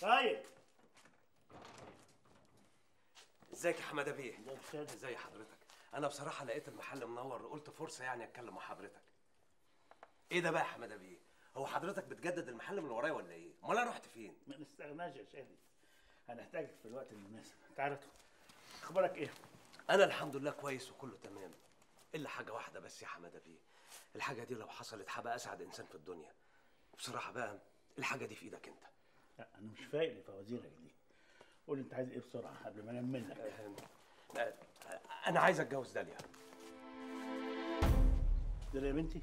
طيب ازيك يا حماده بيه ازيك يا سيد؟ ازي حضرتك انا بصراحه لقيت المحل منور قلت فرصه يعني اتكلم مع حضرتك ايه ده بقى يا حماده بيه هو حضرتك بتجدد المحل من ورايا ولا ايه امال انا رحت فين ما نستغناش يا شادي هنحتاجك في الوقت المناسب تعالى ادخل. اخبارك ايه انا الحمد لله كويس وكله تمام الا حاجه واحده بس يا حماده بيه الحاجه دي لو حصلت هبقى اسعد انسان في الدنيا بصراحه بقى الحاجه دي في ايدك انت لا انا مش فايق لفوازيرك دي قول لي انت عايز ايه بسرعه قبل ما انام منك أه، أه، انا عايز اتجوز داليا ده يا بنتي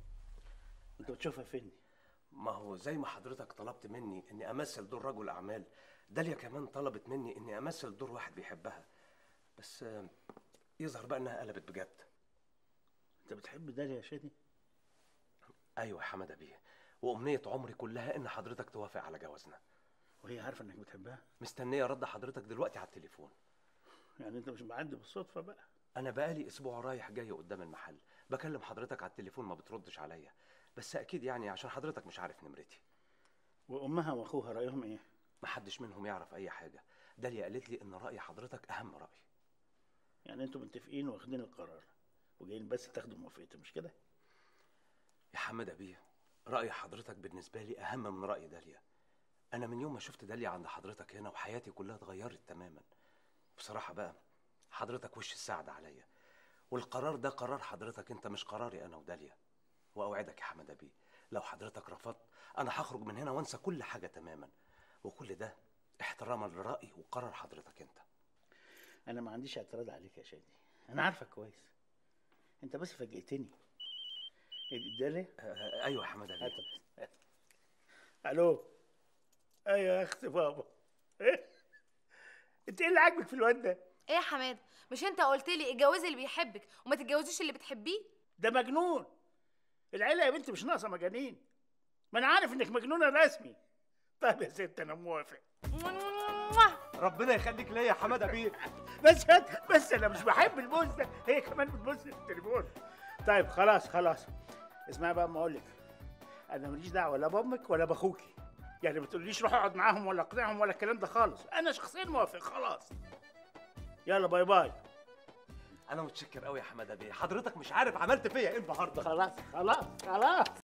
انت بتشوفها فين دي ما هو زي ما حضرتك طلبت مني اني امثل دور رجل اعمال داليا كمان طلبت مني اني امثل دور واحد بيحبها بس آه، يظهر بقى انها قلبت بجد انت بتحب داليا يا شادي ايوه يا حماده بيه وامنيه عمري كلها ان حضرتك توافق على جوازنا وهي عارفه انك بتحبها مستنيه رد حضرتك دلوقتي على التليفون يعني انت مش معدي بالصدفه بقى انا بقالي اسبوع رايح جاي قدام المحل بكلم حضرتك على التليفون ما بتردش عليا بس اكيد يعني عشان حضرتك مش عارف نمرتي وامها واخوها رايهم ايه محدش منهم يعرف اي حاجه داليا قالت لي ان راي حضرتك اهم راي يعني انتوا متفقين واخدين القرار وجايين بس تاخدوا موافقتي مش كده يا حماده بيه راي حضرتك بالنسبه لي اهم من راي داليا انا من يوم ما شفت داليا عند حضرتك هنا وحياتي كلها اتغيرت تماما بصراحه بقى حضرتك وش السعد عليا والقرار ده قرار حضرتك انت مش قراري انا وداليا واوعدك يا حماده بيه لو حضرتك رفضت انا هخرج من هنا وانسى كل حاجه تماما وكل ده احتراما لرايي وقرار حضرتك انت انا ما عنديش اعتراض عليك يا شادي انا عارفك كويس انت بس فاجئتني ايه دي داليا آه، ايوه يا حماده هات بيه هات. الو ايوه يا اختي بابا ايه انت ايه اللي عاجبك في الواد ده ايه يا حماده مش انت قلت لي اتجوزي اللي بيحبك وما تتجوزيش اللي بتحبيه ده مجنون العيله يا بنتي مش ناقصه مجانين ما انا عارف انك مجنونه رسمي طيب يا ست انا موافق ربنا يخليك ليا يا حماده بيه بس هات بس انا مش بحب البوس ده هي كمان بتبص في التليفون طيب خلاص خلاص اسمعي بقى ما اقول لك انا ماليش دعوه لا بامك ولا باخوكي يعني ما تقوليش روح اقعد معاهم ولا اقنعهم ولا الكلام ده خالص انا شخصيا موافق خلاص يلا باي باي انا متشكر قوي يا حماده بيه حضرتك مش عارف عملت فيا ايه النهارده خلاص خلاص خلاص